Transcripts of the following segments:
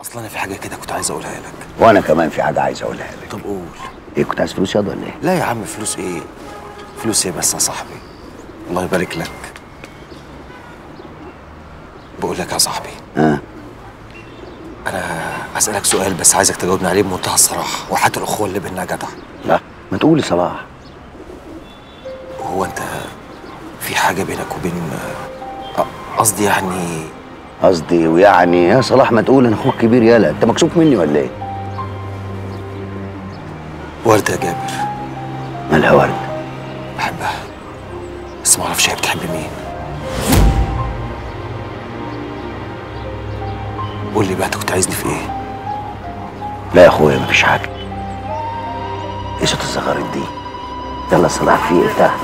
اصل انا في حاجه كده كنت عايز اقولها لك وانا كمان في حاجه عايز اقولها لك طب قول ايه كنت عايز فلوس ياض ولا ايه لا يا عم فلوس ايه فلوس ايه بس يا صاحبي الله يبارك لك بقول لك يا صاحبي ها انا اسالك سؤال بس عايزك تجاوبني عليه بمنتهى الصراحه وحياه الاخوه اللي بينا جدع لا ما تقولي صلاح هو انت في حاجه بينك وبين آه، قصدي يعني قصدي ويعني يا صلاح ما تقول انا اخوك كبير يالا انت مكسوف مني ولا ايه ورده يا جابر مالها ورد بحبها بس ما اعرفش هي بتحب مين قول لي بقى انت كنت عايزني في ايه لا يا اخويا مفيش حاجه ايش الصغارت دي يلا صلاح في ايه تحت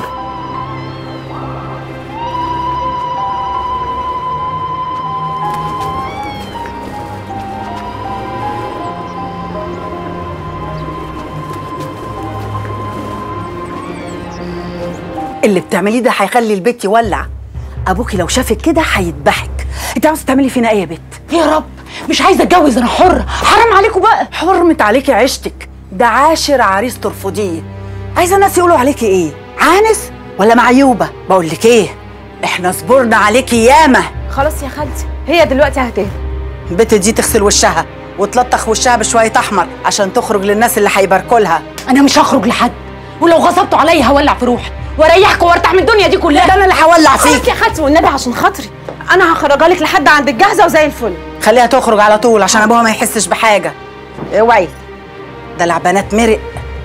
اللي بتعمليه ده هيخلي البيت يولع ابوكي لو شافك كده هيذبحك انت عاوزه تعملي فينا ايه يا بت يا رب مش عايزه اتجوز انا حره حرام عليكم بقى حرمت عليكي عيشتك ده عاشر عريس ترفضيه عايزه الناس يقولوا عليكي ايه عانس ولا معيوبه بقول لك ايه احنا صبرنا عليكي ياما خلاص يا خالتي هي دلوقتي هتهدى البت دي تغسل وشها وتلطخ وشها بشويه احمر عشان تخرج للناس اللي هيباركوا لها انا مش هخرج لحد ولو غصبتوا عليا هولع في روحي واريحكم وارتاح من الدنيا دي كلها ده انا اللي هولع خلاص فيك يا خالتي والنبي عشان خاطري انا هخرجها لك لحد عند الجاهزه وزي الفل خليها تخرج على طول عشان ابوها ما يحسش بحاجه اوعي ده لعبانات مرق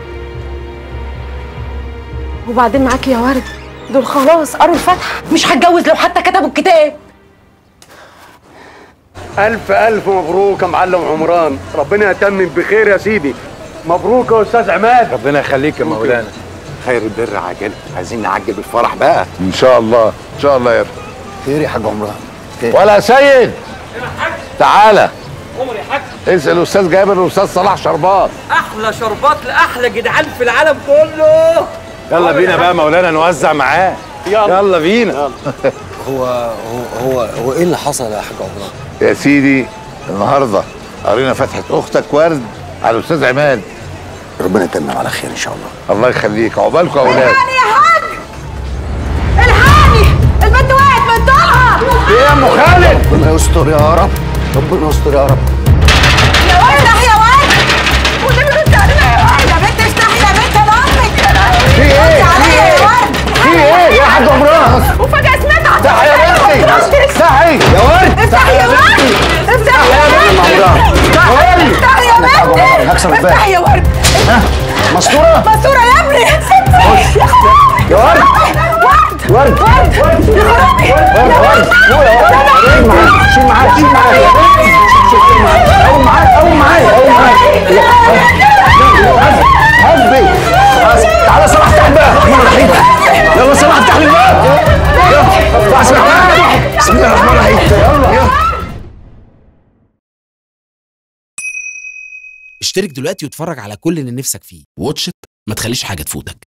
وبعدين معاكي يا ورد دول خلاص قروا الفاتحه مش هتجوز لو حتى كتبوا الكتاب ألف ألف مبروك يا معلم عمران ربنا يتمم بخير يا سيدي مبروك يا أستاذ عماد ربنا يخليك يا مولانا خير البر عاجل عايزين نعجل بالفرح بقى ان شاء الله ان شاء الله يا ابني خير يا حاج عمران ولا سيد تعالى اسال الاستاذ جابر والاستاذ صلاح شربات احلى شربات لاحلى جدعان في العالم كله يلا بينا بقى مولانا نوزع معاه يلا. يلا بينا هو هو هو هو ايه اللي حصل يا حاج عمران يا سيدي النهارده قرينا فتحه اختك ورد على الاستاذ عماد ربنا يتمم على خير ان شاء الله الله يخليك عقبالكم يا اولاد يا حاج الحقني البنت وقعت من طولها ايه يا ام خالد ربنا يستر يا رب ربنا يستر يا رب يا ولد يا ولد والنبي بنت علينا يا ولد يا بنت افتحي يا بنت انا امك في ايه في ايه في ايه يا حاج عمران وفجاه سمعت عن افتحي يا بنتي افتحي يا ورد افتحي يا ورد افتحي يا ورد افتحي يا بنتي هكسر الباب. افتحي يا ورد مستوره مستورة يا ابني يا خرابي يا ورد ورد ورد ورد يا خرابي ورد شيل معاك شيل معاك شيل معاك قوم معاك قوم معايا قوم معايا حبي تعالى صلاح افتح الباب الرحمن الرحيم يلا صلاح افتح لي الباب يلا بسم الله بسم الله الرحمن الرحيم يلا اشترك دلوقتي واتفرج على كل اللي نفسك فيه واتش إت، ما تخليش حاجة تفوتك